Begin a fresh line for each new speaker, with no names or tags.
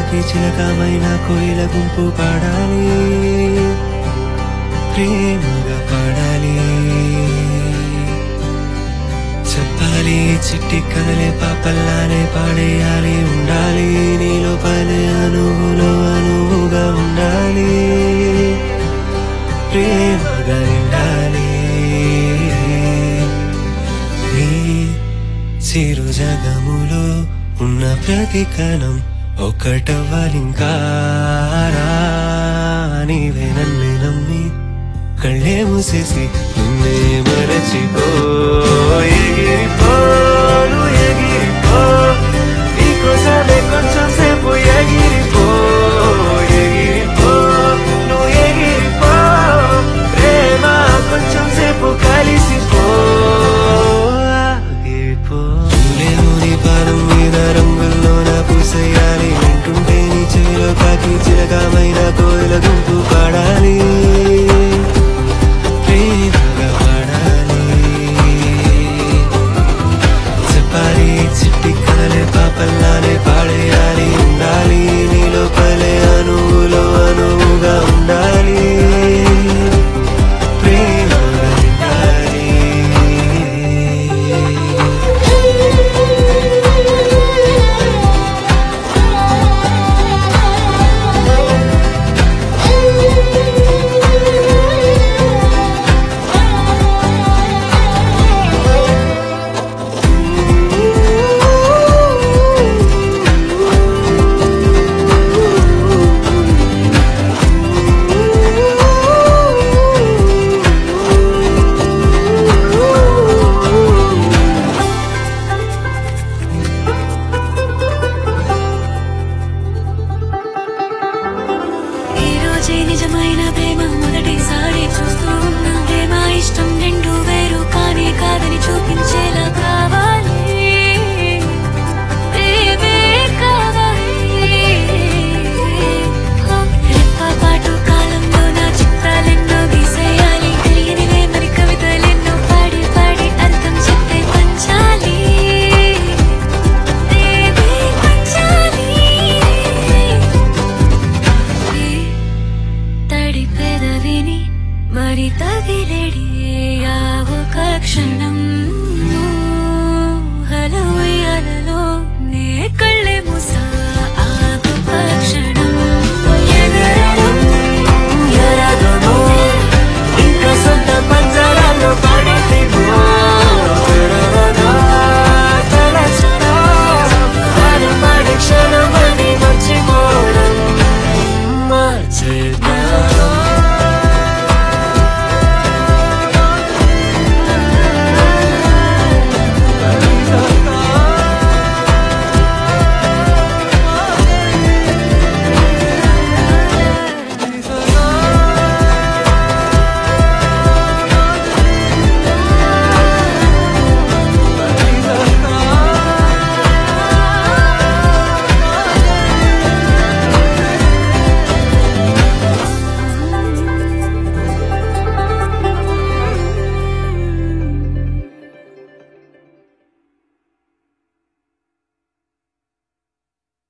కాకి చిలకమైన కోయిల గుంపు పాడాలి ప్రేమగా పాడాలి చెప్పాలి చిట్టి కదలే పాపల్లానే పాడేయాలి ఉండాలి నీ లోపలే అనువులో అనువుగా ఉండాలి ప్రేమగా నిండాలి నీ చిరు జగములో ఉన్న ప్రతి కణం ఒక్కటవ్వాలింకా నీవే నన్ను నమ్మి కళ్ళే మూసేసి నిన్నే మరచిపో ఎగిరిపో నువ్వు ఎగిరిపో నీకోసమే కొంచెం సేపు ఎగిరిపో ఎగిరిపో నువ్వు ఎగిరిపో ప్రేమ కొంచెం సేపు కలిసిపో ఆగిపో లేవు నీ పాదం మీద రంగుల్లోన పూసేయాలి వింటుంటే నీ చెవిలో కాకి చిరకామైన కోయిల గుంపు పాడాలి ప్రేమగా పాడాలి చెప్పాలి చిట్టి కదలే పాపల్లానే పాడేయాలి ఉండాలి నీ లోపలే అనువులో అనువుగా ఉండాలి ప్రేమగా ఉండాలి
ఈ రోజే నిజం